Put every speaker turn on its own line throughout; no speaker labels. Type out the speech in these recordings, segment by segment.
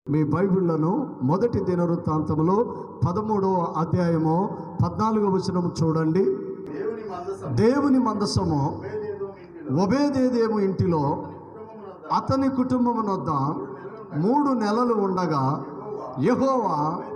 మీ బైబిళ్లను మొదటి దినవృత్తాంతములో పదమూడవ అధ్యాయము పద్నాలుగవ వచనం చూడండి
దేవుని మందసం
దేవుని మందసము
ఉపేదేదో ఇంటిలో
ఒబేదేదేము ఇంటిలో
కుటుంబమునందు
అతని కుటుంబమునొద్ద మూడు నెలలు ఉండగా యెహోవా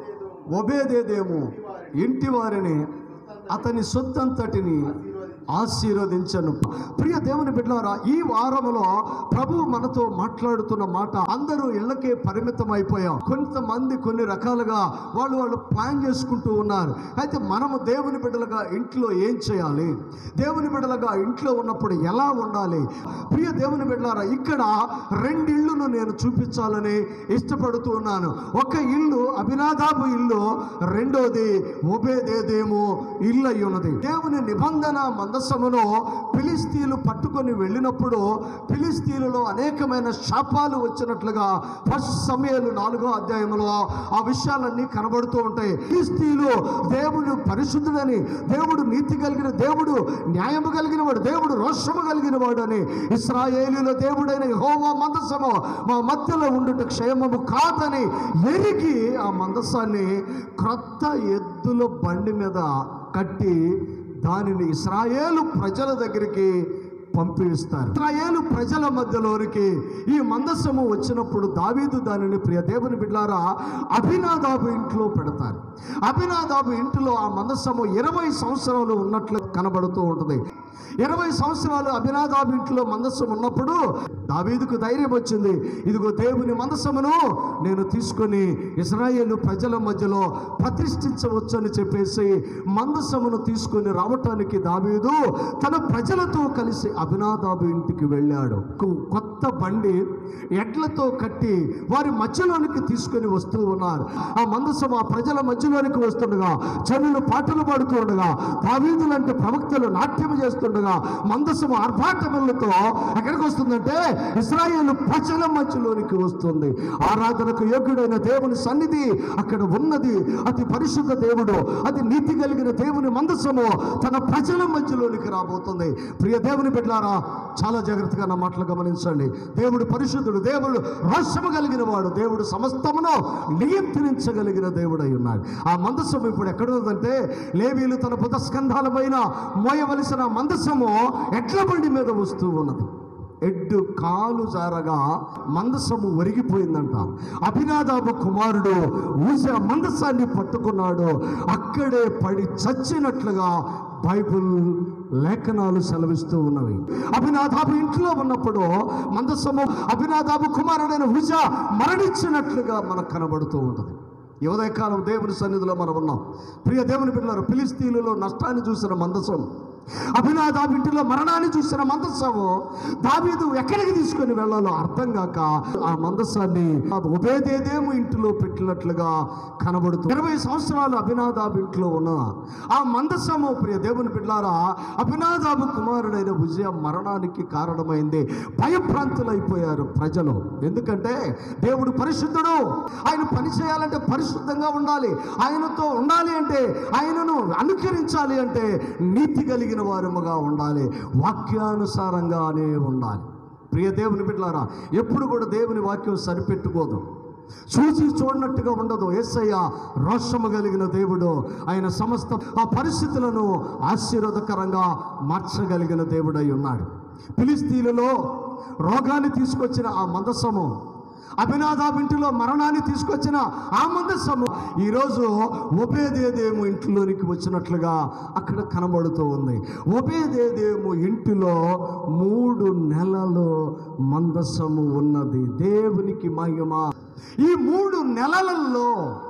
ఒబేదేదేము ఇంటి వారిని అతని సొత్తంతటిని ఆశీర్వదించను ప్రియ దేవుని బిడ్డారా ఈ వారములో ప్రభు మనతో మాట్లాడుతున్న మాట అందరూ ఇళ్ళకే పరిమితం అయిపోయాం కొంతమంది కొన్ని రకాలుగా వాళ్ళు వాళ్ళు ప్లాన్ చేసుకుంటూ ఉన్నారు అయితే మనము దేవుని బిడ్డలుగా ఇంట్లో ఏం చేయాలి దేవుని బిడ్డలుగా ఇంట్లో ఉన్నప్పుడు ఎలా ఉండాలి ప్రియ దేవుని బిడ్డలారా ఇక్కడ రెండిళ్ళును నేను చూపించాలని ఇష్టపడుతూ ఉన్నాను ఒక ఇల్లు అభినాదాబు ఇల్లు రెండోది ఉబేదేదేమో ఇల్లు అయి ఉన్నది దేవుని నిబంధన మందసమును ఫిలిస్తీన్లు పట్టుకొని వెళ్ళినప్పుడు ఫిలిస్తీన్లలో అనేకమైన శాపాలు వచ్చినట్లుగా ఫస్ట్ సమయాలు నాలుగో అధ్యాయంలో ఆ విషయాలన్నీ కనబడుతూ ఉంటాయి ఫిలిస్తీన్లు దేవుడు పరిశుద్ధుడని దేవుడు నీతి కలిగిన దేవుడు న్యాయము కలిగిన వాడు దేవుడు రోషము కలిగిన వాడు అని ఇస్రాయేలీల దేవుడైన హోమా మందసము మా మధ్యలో ఉండుట క్షేమము కాదని ఎరిగి ఆ మందసాన్ని క్రొత్త ఎద్దుల బండి మీద కట్టి దానిని ఇస్రాయేలు ప్రజల దగ్గరికి పంపిస్తారు ఇస్రాయేలు ప్రజల మధ్యలోనికి ఈ మందస్సము వచ్చినప్పుడు దావీదు దానిని ప్రియ దేవుని బిడ్లారా అభినాదాబు ఇంట్లో పెడతారు అభినాదాబు ఇంటిలో ఆ మందస్సము ఇరవై సంవత్సరాలు ఉన్నట్లు కనబడుతూ ఉంటుంది ఇరవై సంవత్సరాలు అభినాదాబు ఇంట్లో మందస్సం ఉన్నప్పుడు దావీదుకు ధైర్యం వచ్చింది ఇదిగో దేవుని మందసమును నేను తీసుకొని ఇజ్రాయేలు ప్రజల మధ్యలో ప్రతిష్ఠించవచ్చు అని చెప్పేసి మందసమును తీసుకొని రావటానికి దావీదు తన ప్రజలతో కలిసి అభినాదాబు ఇంటికి వెళ్ళాడు కు- కొత్త బండి ఎడ్లతో కట్టి వారి మధ్యలోనికి తీసుకొని వస్తూ ఉన్నారు ఆ మందసం ఆ ప్రజల మధ్యలోనికి వస్తుండగా జనులు పాటలు పాడుతూ ఉండగా దావీదులంటే ప్రవక్తలు నాట్యం చేస్తుండగా మందసము ఆర్భాటములతో ఎక్కడికి వస్తుందంటే ఇస్రాయేల్ ప్రజల మధ్యలోనికి వస్తుంది ఆరాధనకు యోగ్యుడైన దేవుని సన్నిధి అక్కడ ఉన్నది అతి పరిశుద్ధ దేవుడు అతి నీతి కలిగిన దేవుని మందసము తన ప్రజల మధ్యలోనికి రాబోతుంది ప్రియ దేవుని బిడ్డారా చాలా జాగ్రత్తగా నా మాటలు గమనించండి దేవుడు పరిశుద్ధుడు దేవుడు రోషము కలిగిన వాడు దేవుడు సమస్తమును నియంత్రించగలిగిన దేవుడై ఉన్నాడు ఆ మందసము ఇప్పుడు ఎక్కడ ఉందంటే లేవీలు తన పుతస్కంధాల పైన మోయవలసిన మందసము ఎడ్ల బండి మీద వస్తూ ఉన్నది ఎడ్డు కాలు జారగా మందసము ఒరిగిపోయిందంట అభినాదాబు కుమారుడు ఊస మందసాన్ని పట్టుకున్నాడు అక్కడే పడి చచ్చినట్లుగా బైబుల్ లేఖనాలు సెలవిస్తూ ఉన్నవి అభినాదాబు ఇంట్లో ఉన్నప్పుడు మందసము అభినాదాబు కుమారుడైన హుజ మరణించినట్లుగా మనకు కనబడుతూ ఉంటుంది ఈ ఉదయకాలం దేవుని సన్నిధిలో మనం ఉన్నాం ప్రియ దేవుని పిల్లలు ఫిలిస్తీన్లలో నష్టాన్ని చూసిన మందసం అభినాదాబు ఇంటిలో మరణాన్ని చూసిన మందస్సము దావీదు ఎక్కడికి తీసుకొని వెళ్ళాలో అర్థం కాక ఆ మందస్సాన్ని ఉభయదేదేమో ఇంటిలో పెట్టినట్లుగా కనబడుతుంది ఇరవై సంవత్సరాలు అభినాదాబు ఇంట్లో ఉన్న ఆ మందస్సము ప్రియ దేవుని బిడ్డారా అభినాదాబు కుమారుడైన విజయ మరణానికి కారణమైంది భయభ్రాంతులైపోయారు ప్రజలు ఎందుకంటే దేవుడు పరిశుద్ధుడు ఆయన పని చేయాలంటే పరిశుద్ధంగా ఉండాలి ఆయనతో ఉండాలి అంటే ఆయనను అనుకరించాలి అంటే నీతి కలిగిన వారముగా ఉండాలి వాక్యానుసారంగానే ఉండాలి ప్రియ దేవుని బిడ్డలారా ఎప్పుడు కూడా దేవుని వాక్యం సరిపెట్టుకోదు చూసి చూడనట్టుగా ఉండదు ఏసయ్య రోషము కలిగిన దేవుడు ఆయన సమస్త ఆ పరిస్థితులను ఆశీర్వాదకరంగా మార్చగలిగిన దేవుడై ఉన్నాడు ఫిలిస్తీన్లలో రోగాన్ని తీసుకొచ్చిన ఆ మందసము అభినాదాబ్ ఇంటిలో మరణాన్ని తీసుకొచ్చిన ఆ మందస్సము ఈరోజు ఒబేదేదేమో ఇంటిలోనికి వచ్చినట్లుగా అక్కడ కనబడుతూ ఉంది ఒబేదేదేమో ఇంటిలో మూడు నెలలు మందస్సము ఉన్నది దేవునికి మహిమ ఈ మూడు నెలలలో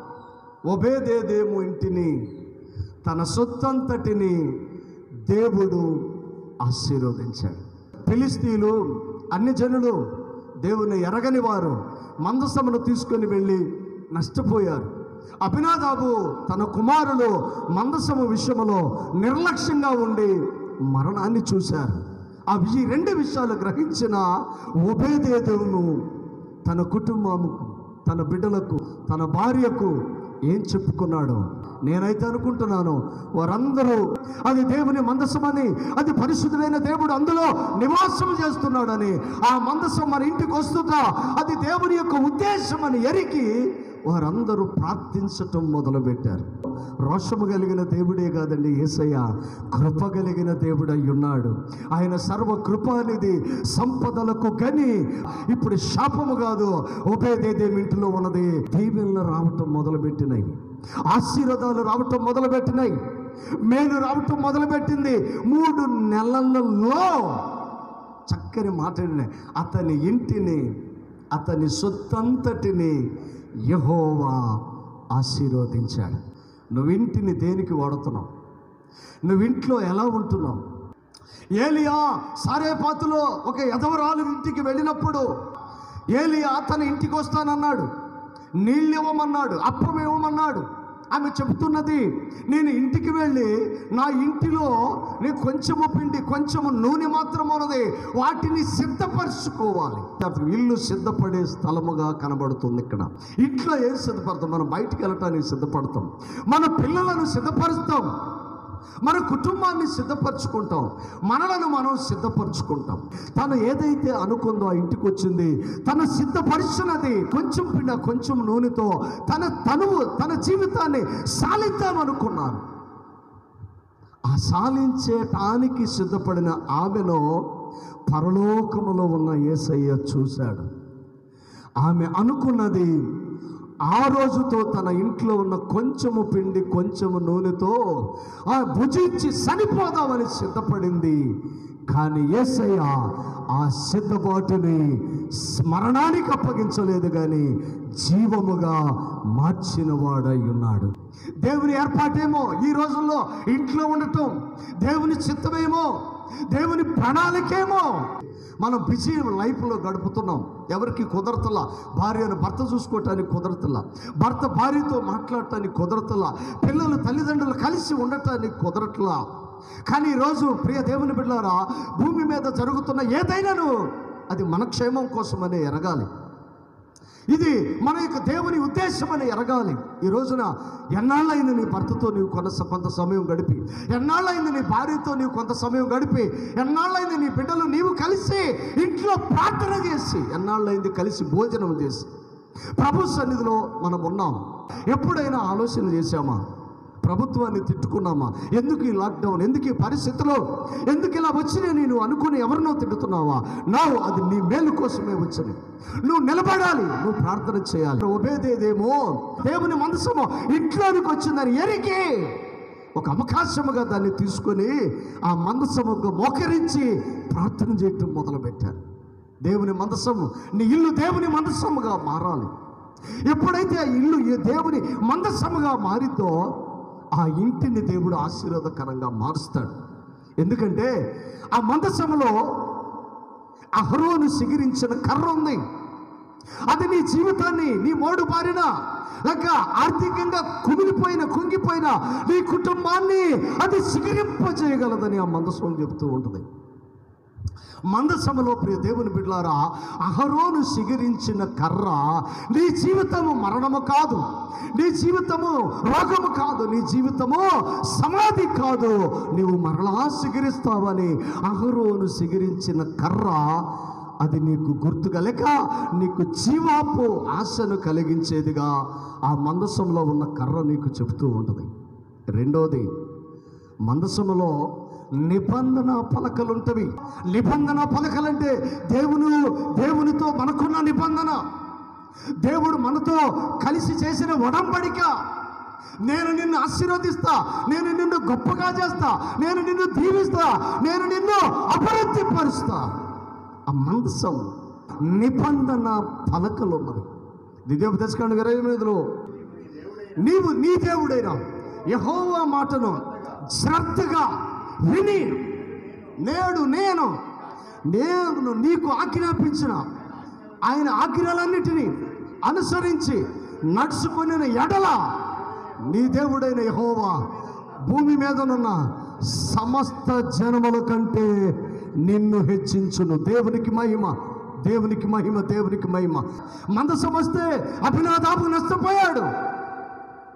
ఒబేదేదేమో ఇంటిని తన సొత్తంతటిని దేవుడు ఆశీర్వదించాడు ఫిలిస్తీన్లు అన్ని జనులు దేవుని ఎరగని వారు మందసమును తీసుకొని వెళ్ళి నష్టపోయారు అభినాదాబు తన కుమారులు మందసము విషయంలో నిర్లక్ష్యంగా ఉండి మరణాన్ని చూశారు ఆ ఈ రెండు విషయాలు గ్రహించిన ఉభయదేవును తన కుటుంబముకు తన బిడ్డలకు తన భార్యకు ఏం చెప్పుకున్నాడు నేనైతే అనుకుంటున్నాను వారందరూ అది దేవుని మందసమని అది పరిశుద్ధులైన దేవుడు అందులో నివాసం చేస్తున్నాడని ఆ మందసం మన ఇంటికి వస్తుందా అది దేవుని యొక్క ఉద్దేశం అని ఎరిగి వారందరూ ప్రార్థించటం మొదలుపెట్టారు రోషము కలిగిన దేవుడే కాదండి యేసయ్య కృప కలిగిన దేవుడై ఉన్నాడు ఆయన సర్వ కృపానిది సంపదలకు గని ఇప్పుడు శాపము కాదు ఉపేదేదేమి ఇంటిలో ఉన్నది దీవెనలు రావటం మొదలుపెట్టినాయి ఆశీర్వాదాలు రావటం మొదలుపెట్టినాయి మేలు రావటం మొదలుపెట్టింది మూడు నెలలలో చక్కని మాట్లాడిన అతని ఇంటిని అతని సొత్తంతటిని యహోవా ఆశీర్వదించాడు నువ్వు ఇంటిని దేనికి వాడుతున్నావు నువ్వు ఇంట్లో ఎలా ఉంటున్నావు ఏలియా సారేపాతులో ఒక ఎదవరాలు ఇంటికి వెళ్ళినప్పుడు ఏలియా తన ఇంటికి వస్తానన్నాడు నీళ్ళు ఇవ్వమన్నాడు అప్పం ఇవ్వమన్నాడు ఆమె చెబుతున్నది నేను ఇంటికి వెళ్ళి నా ఇంటిలో నేను కొంచెము పిండి కొంచెము నూనె మాత్రం ఉన్నది వాటిని సిద్ధపరచుకోవాలి ఇల్లు సిద్ధపడే స్థలముగా కనబడుతుంది ఇక్కడ ఇంట్లో ఏం సిద్ధపడతాం మనం బయటికి వెళ్ళటానికి సిద్ధపడతాం మన పిల్లలను సిద్ధపరుస్తాం మన కుటుంబాన్ని సిద్ధపరచుకుంటాం మనలను మనం సిద్ధపరచుకుంటాం తను ఏదైతే అనుకుందో ఆ ఇంటికి వచ్చింది తను సిద్ధపరిచినది కొంచెం పిండ కొంచెం నూనెతో తన తనువు తన జీవితాన్ని సాలిద్దామనుకున్నాను ఆ సాలించేటానికి సిద్ధపడిన ఆమెను పరలోకములో ఉన్న యేసయ్య చూశాడు ఆమె అనుకున్నది ఆ రోజుతో తన ఇంట్లో ఉన్న కొంచెము పిండి కొంచెము నూనెతో ఆ భుజించి చనిపోదామని సిద్ధపడింది కానీ యేసయ్య ఆ సిద్ధపాటుని స్మరణానికి అప్పగించలేదు కానీ జీవముగా మార్చిన వాడై ఉన్నాడు దేవుని ఏర్పాటేమో ఈ రోజుల్లో ఇంట్లో ఉండటం దేవుని చిత్తమేమో దేవుని ప్రణాళికేమో మనం బిజీ లైఫ్లో గడుపుతున్నాం ఎవరికి కుదరతలా భార్యను భర్త చూసుకోవటానికి కుదరతలా భర్త భార్యతో మాట్లాడటానికి కుదరతలా పిల్లలు తల్లిదండ్రులు కలిసి ఉండటానికి కుదరట్లా కానీ ఈరోజు ప్రియ దేవుని బిడ్డారా భూమి మీద జరుగుతున్న ఏదైనాను అది మన క్షేమం కోసమనే ఎరగాలి ఇది మన యొక్క దేవుని ఉద్దేశం అని ఎరగాలి ఈ రోజున ఎన్నాళ్ళైంది నీ భర్తతో నీవు కొంత కొంత సమయం గడిపి ఎన్నాళ్ళైంది నీ భార్యతో నీవు కొంత సమయం గడిపి ఎన్నాళ్ళైంది నీ బిడ్డలు నీవు కలిసి ఇంట్లో ప్రార్థన చేసి ఎన్నాళ్ళైంది కలిసి భోజనం చేసి ప్రభు సన్నిధిలో మనం ఉన్నాం ఎప్పుడైనా ఆలోచన చేశామా ప్రభుత్వాన్ని తిట్టుకున్నామా ఎందుకు ఈ లాక్డౌన్ ఎందుకు ఈ పరిస్థితిలో ఎందుకు ఇలా వచ్చినా నేను అనుకుని ఎవరినో తిట్టుతున్నావా నా అది నీ మేలు కోసమే వచ్చింది నువ్వు నిలబడాలి నువ్వు ప్రార్థన చేయాలి ఒబేదేదేమో దేవుని మనసమో ఇంట్లోనికి వచ్చిందని ఎరిగి ఒక అవకాశముగా దాన్ని తీసుకొని ఆ మందసముకు మోకరించి ప్రార్థన చేయటం మొదలుపెట్టారు దేవుని మందసము నీ ఇల్లు దేవుని మందసముగా మారాలి ఎప్పుడైతే ఆ ఇల్లు ఈ దేవుని మందసముగా మారితో ఆ ఇంటిని దేవుడు ఆశీర్వాదకరంగా మారుస్తాడు ఎందుకంటే ఆ మందసములో అహరోను సిగిరించిన కర్ర ఉంది అది నీ జీవితాన్ని నీ మోడు బారిన లేక ఆర్థికంగా కుమిలిపోయిన కుంగిపోయిన నీ కుటుంబాన్ని అది సిగిరింపజేయగలదని ఆ మందసం చెబుతూ ఉంటుంది మందసములో ప్రియ దేవుని బిడ్లారా అహరోను సిగరించిన కర్ర నీ జీవితము మరణము కాదు నీ జీవితము రోగము కాదు నీ జీవితము సమాధి కాదు నీవు మరలా సిగరిస్తావని అహరోను సిగరించిన కర్ర అది నీకు గుర్తుగా లేక నీకు జీవాపు ఆశను కలిగించేదిగా ఆ మందసంలో ఉన్న కర్ర నీకు చెబుతూ ఉంటుంది రెండోది మందసములో నిబంధన పలకలు ఉంటవి నిబంధన పలకలంటే దేవుని దేవునితో మనకున్న నిబంధన దేవుడు మనతో కలిసి చేసిన ఒడంబడిక నేను నిన్ను ఆశీర్వదిస్తా నేను నిన్ను గొప్పగా చేస్తా నేను నిన్ను దీవిస్తా నేను నిన్ను అభివృద్ధిపరుస్తా ఆ మందసం నిబంధన పలకలు ఉన్నవి దివ్యోపదేశకాండ ఇరవై ఎనిమిదిలో నీవు నీ దేవుడైన యహోవా మాటను శ్రద్ధగా విని నేడు నేను నేను నీకు ఆజ్ఞాపించిన ఆయన ఆజ్ఞలన్నిటినీ అనుసరించి నడుచుకుని ఎడల నీ దేవుడైన యహోవా భూమి మీదనున్న సమస్త జనముల కంటే నిన్ను హెచ్చించును దేవునికి మహిమ దేవునికి మహిమ దేవునికి మహిమ మందసం వస్తే అభినాదాబు నష్టపోయాడు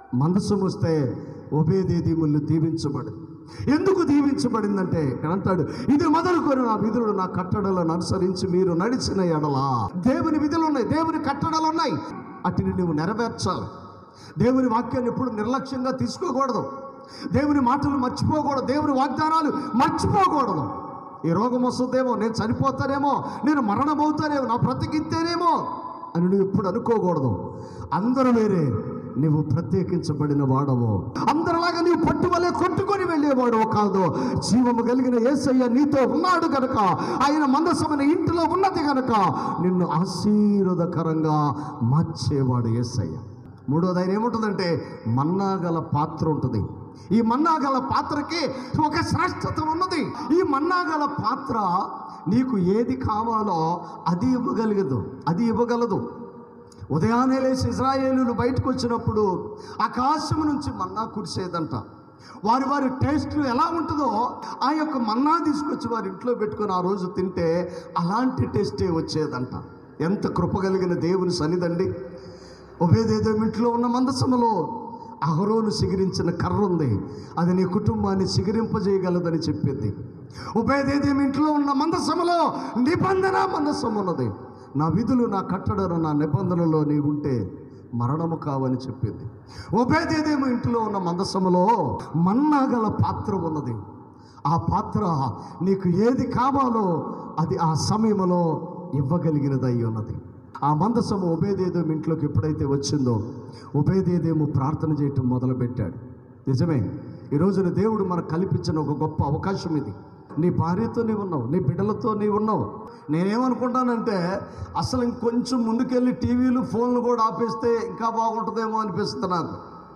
మందసం వస్తే ఒబేదేదీములు దీవించబడింది ఎందుకు దీవించబడిందంటే ఇక్కడ అంటాడు ఇది మొదలుకొని నా విధులు నా కట్టడలను అనుసరించి మీరు నడిచిన ఎడలా దేవుని విధులు ఉన్నాయి దేవుని కట్టడలు ఉన్నాయి అటిని నువ్వు నెరవేర్చాలి దేవుని వాక్యాన్ని ఎప్పుడు నిర్లక్ష్యంగా తీసుకోకూడదు దేవుని మాటలు మర్చిపోకూడదు దేవుని వాగ్దానాలు మర్చిపోకూడదు ఈ రోగం వస్తుందేమో నేను చనిపోతానేమో నేను మరణమవుతానేమో నా బ్రతికింతేనేమో అని నువ్వు ఎప్పుడు అనుకోకూడదు అందరూ వేరే నువ్వు ప్రత్యేకించబడిన వాడవు అందరిలాగా నీవు పట్టువలే కొట్టుకొని వెళ్ళేవాడు కాదు జీవము కలిగిన యేసయ్య నీతో ఉన్నాడు కనుక ఆయన మందసమైన ఇంటిలో ఉన్నది కనుక నిన్ను ఆశీర్వదకరంగా మార్చేవాడు యేసయ్య మూడోది ఆయన ఏముంటుందంటే మన్నాగల పాత్ర ఉంటుంది ఈ మన్నాగల పాత్రకి ఒక శ్రేష్టత ఉన్నది ఈ మన్నాగల పాత్ర నీకు ఏది కావాలో అది ఇవ్వగలగదు అది ఇవ్వగలదు ఉదయాన్నే లేచి ఇజ్రాయేలులు బయటకు వచ్చినప్పుడు ఆకాశం నుంచి మన్నా కురిసేదంట వారి వారి టేస్ట్లు ఎలా ఉంటుందో ఆ యొక్క మన్నా తీసుకొచ్చి వారి ఇంట్లో పెట్టుకొని ఆ రోజు తింటే అలాంటి టేస్టే వచ్చేదంట ఎంత కృప కలిగిన దేవుని సన్నిధండి ఉభయదేదో ఇంట్లో ఉన్న మందసములో అహరోను సిగిరించిన కర్ర ఉంది అది నీ కుటుంబాన్ని సిగిరింపజేయగలదని చెప్పింది ఉభయదేదేమి ఇంట్లో ఉన్న మందసములో నిబంధన మందసం ఉన్నది నా విధులు నా కట్టడలు నా నిబంధనలో నీ ఉంటే మరణము కావని చెప్పింది ఉభయదేదేమి ఇంట్లో ఉన్న మందసములో మన్నాగల పాత్ర ఉన్నది ఆ పాత్ర నీకు ఏది కావాలో అది ఆ సమయంలో ఇవ్వగలిగినది అయి ఉన్నది ఆ మందసము ఉభయదేదేము ఇంట్లోకి ఎప్పుడైతే వచ్చిందో ఉభయదేదేము ప్రార్థన చేయటం మొదలుపెట్టాడు నిజమే ఈ రోజున దేవుడు మనకు కల్పించిన ఒక గొప్ప అవకాశం ఇది నీ భార్యతో నీవు ఉన్నావు నీ బిడ్డలతో నీవు ఉన్నావు నేనేమనుకుంటానంటే అసలు ఇంకొంచెం ముందుకెళ్ళి టీవీలు ఫోన్లు కూడా ఆపేస్తే ఇంకా బాగుంటుందేమో అనిపిస్తుంది నాకు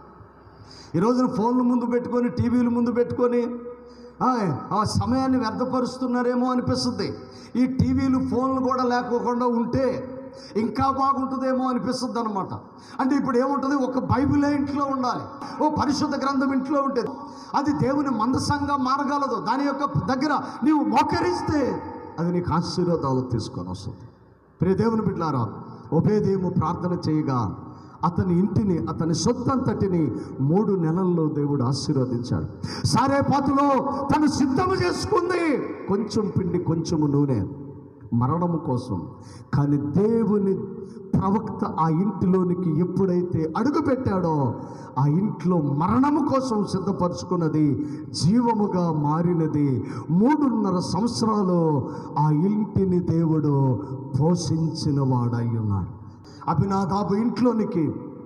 ఈ రోజున ఫోన్లు ముందు పెట్టుకొని టీవీలు ముందు పెట్టుకొని ఆ, ఆ సమయాన్ని వ్యర్థపరుస్తున్నారేమో అనిపిస్తుంది ఈ టీవీలు ఫోన్లు కూడా లేకోకుండా ఉంటే ఇంకా బాగుంటుందేమో అనిపిస్తుంది అనమాట అంటే ఇప్పుడు ఏముంటుంది ఒక బైబిలే ఇంట్లో ఉండాలి ఓ పరిశుద్ధ గ్రంథం ఇంట్లో ఉంటుంది అది దేవుని మందసంగా మారగలదు దాని యొక్క దగ్గర నీవు మోకరిస్తే అది నీకు ఆశీర్వాదాలు తీసుకొని వస్తుంది ప్రియ దేవుని బిడ్డారా ఒబేదేము ప్రార్థన చేయగా అతని ఇంటిని అతని సొత్తంతటిని మూడు నెలల్లో దేవుడు ఆశీర్వదించాడు సారే పాతులో తను సిద్ధము చేసుకుంది కొంచెం పిండి కొంచెము నూనె మరణము కోసం కానీ దేవుని ప్రవక్త ఆ ఇంటిలోనికి ఎప్పుడైతే అడుగు పెట్టాడో ఆ ఇంట్లో మరణము కోసం సిద్ధపరచుకున్నది జీవముగా మారినది మూడున్నర సంవత్సరాలు ఆ ఇంటిని దేవుడు పోషించిన వాడై ఉన్నాడు అభినాదాబు ఇంట్లోనికి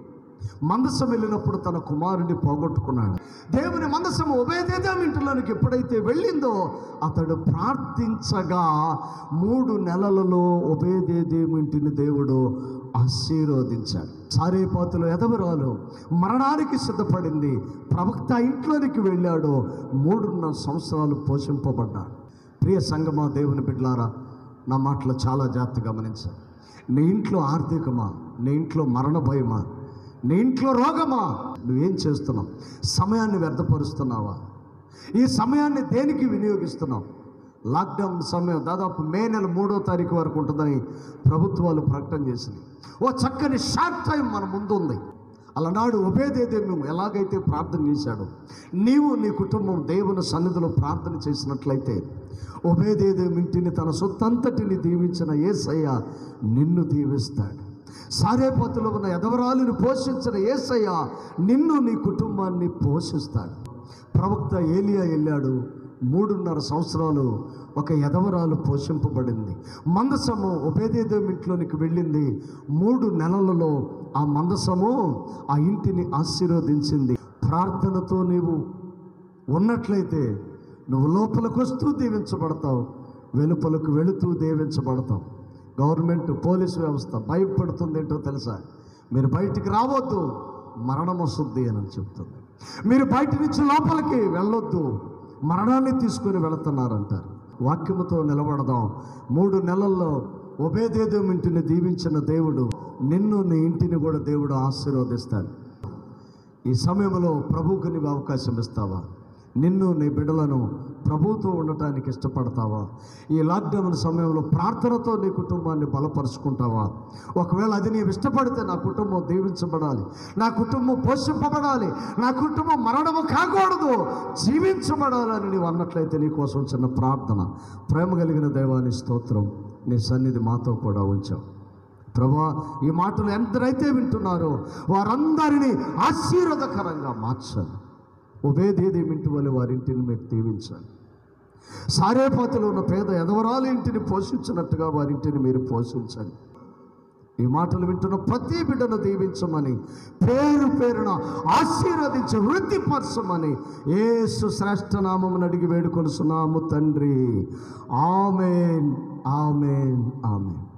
మందసం వెళ్ళినప్పుడు తన కుమారుని పోగొట్టుకున్నాడు దేవుని మందసం ఉభయదేదం ఇంటిలోనికి ఎప్పుడైతే వెళ్ళిందో అతడు ప్రార్థించగా మూడు నెలలలో ఉభయదేదేం ఇంటిని దేవుడు ఆశీర్వదించాడు సారేపాతులు ఎదవరాలు మరణానికి సిద్ధపడింది ప్రవక్త ఇంట్లోనికి వెళ్ళాడు మూడున్నర సంవత్సరాలు పోషింపబడ్డాడు ప్రియ సంగమా దేవుని బిడ్లారా నా మాటలు చాలా జాగ్రత్త గమనించాలి నీ ఇంట్లో ఆర్థికమా నీ ఇంట్లో మరణ భయమా నీ ఇంట్లో రోగమా నువ్వేం చేస్తున్నావు సమయాన్ని వ్యర్థపరుస్తున్నావా ఈ సమయాన్ని దేనికి వినియోగిస్తున్నావు లాక్డౌన్ సమయం దాదాపు మే నెల మూడో తారీఖు వరకు ఉంటుందని ప్రభుత్వాలు ప్రకటన చేసింది ఓ చక్కని షార్ట్ టైం మన ముందు ఉంది అలనాడు ఉభయదేదేమి ఎలాగైతే ప్రార్థన చేశాడో నీవు నీ కుటుంబం దేవుని సన్నిధిలో ప్రార్థన చేసినట్లయితే ఉభయదేదేమి ఇంటిని తన సొత్తంతటిని దీవించిన ఏసయ్య నిన్ను దీవిస్తాడు సారేపతులో ఉన్న ఎదవరాలను పోషించిన ఏసయ్య నిన్ను నీ కుటుంబాన్ని పోషిస్తాడు ప్రవక్త ఏలియా వెళ్ళాడు మూడున్నర సంవత్సరాలు ఒక ఎదవరాలు పోషింపబడింది మందసము ఉపేదేదేం ఇంట్లోనికి వెళ్ళింది మూడు నెలలలో ఆ మందసము ఆ ఇంటిని ఆశీర్వదించింది ప్రార్థనతో నీవు ఉన్నట్లయితే నువ్వు లోపలికి వస్తూ దీవించబడతావు వెలుపలకు వెళుతూ దీవించబడతావు గవర్నమెంట్ పోలీసు వ్యవస్థ భయపడుతుంది ఏంటో తెలుసా మీరు బయటికి రావద్దు మరణం వస్తుంది అని చెప్తుంది మీరు బయట నుంచి లోపలికి వెళ్ళొద్దు మరణాన్ని తీసుకొని వెళుతున్నారంటారు వాక్యముతో నిలబడదాం మూడు నెలల్లో ఉభయదేదం ఇంటిని దీవించిన దేవుడు నిన్ను నీ ఇంటిని కూడా దేవుడు ఆశీర్వదిస్తాడు ఈ సమయంలో ప్రభువుకు నీవు అవకాశం ఇస్తావా నిన్ను నీ బిడ్డలను ప్రభుతో ఉండటానికి ఇష్టపడతావా ఈ లాక్డౌన్ సమయంలో ప్రార్థనతో నీ కుటుంబాన్ని బలపరుచుకుంటావా ఒకవేళ అది నీవు ఇష్టపడితే నా కుటుంబం దీవించబడాలి నా కుటుంబం పోషింపబడాలి నా కుటుంబం మరణము కాకూడదు జీవించబడాలని నీవు అన్నట్లయితే నీ కోసం చిన్న ప్రార్థన ప్రేమ కలిగిన దైవాన్ని స్తోత్రం నీ సన్నిధి మాతో కూడా ఉంచావు ప్రభా ఈ మాటలు ఎందరైతే వింటున్నారో వారందరినీ ఆశీర్వాదకరంగా మార్చాలి ఉభయదేది ఇంటి వల్ల వారింటిని మీరు దీవించాలి సారేపాతలో ఉన్న పేద ఎదవరాలు ఇంటిని పోషించినట్టుగా వారింటిని మీరు పోషించండి ఈ మాటలు వింటున్న ప్రతి బిడ్డను దీవించమని పేరు పేరున ఆశీర్వదించి వృద్ధిపరచమని ఏసు శ్రేష్ఠ నామమును అడిగి వేడుకొనుసున్నాము తండ్రి ఆమెన్ ఆమెన్ ఆమెన్